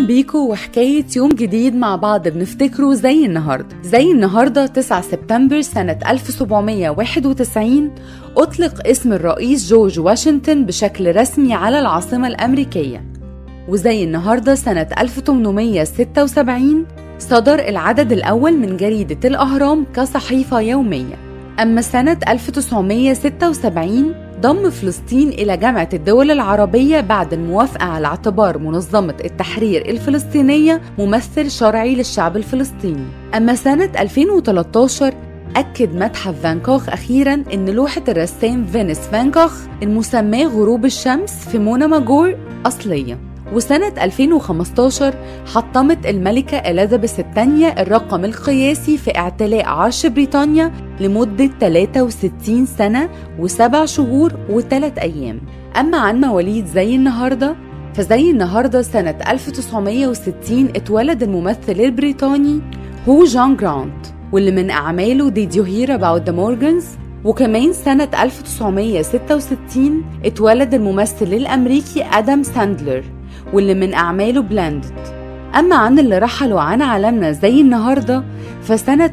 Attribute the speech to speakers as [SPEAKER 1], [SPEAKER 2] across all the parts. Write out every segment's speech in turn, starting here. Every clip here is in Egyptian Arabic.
[SPEAKER 1] بيكم وحكاية يوم جديد مع بعض بنفتكره زي النهاردة زي النهاردة 9 سبتمبر سنة 1791 أطلق اسم الرئيس جورج واشنطن بشكل رسمي على العاصمة الأمريكية وزي النهاردة سنة 1876 صدر العدد الأول من جريدة الأهرام كصحيفة يومية أما سنة 1976 ضم فلسطين إلى جامعة الدول العربية بعد الموافقة على اعتبار منظمة التحرير الفلسطينية ممثل شرعي للشعب الفلسطيني أما سنة 2013 أكد متحف فانكوخ أخيرا أن لوحة الرسام فينيس فانكوخ المسماة غروب الشمس في مونا ماجور أصلية وسنة 2015 حطمت الملكة إليزابيث الثانية الرقم القياسي في اعتلاء عرش بريطانيا لمدة 63 سنة وسبع شهور وثلاث أيام أما عن مواليد زي النهاردة فزي النهاردة سنة 1960 اتولد الممثل البريطاني هو جون جرانت واللي من أعماله Did You Hear About the Morgans وكمان سنة 1966 اتولد الممثل الأمريكي آدم ساندلر واللي من أعماله بلاندد أما عن اللي رحلوا عن عالمنا زي النهاردة فسنة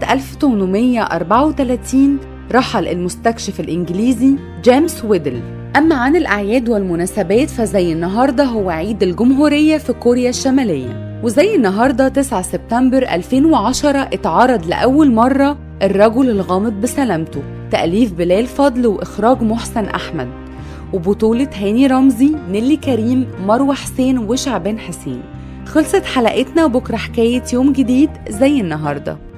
[SPEAKER 1] 1834 رحل المستكشف الإنجليزي جيمس ويدل أما عن الأعياد والمناسبات فزي النهاردة هو عيد الجمهورية في كوريا الشمالية وزي النهاردة 9 سبتمبر 2010 اتعرض لأول مرة الرجل الغامض بسلامته تأليف بلال فضل وإخراج محسن أحمد وبطولة هاني رمزي نيلي كريم مروة حسين وشعبان حسين خلصت حلقتنا وبكرة حكاية يوم جديد زي النهارده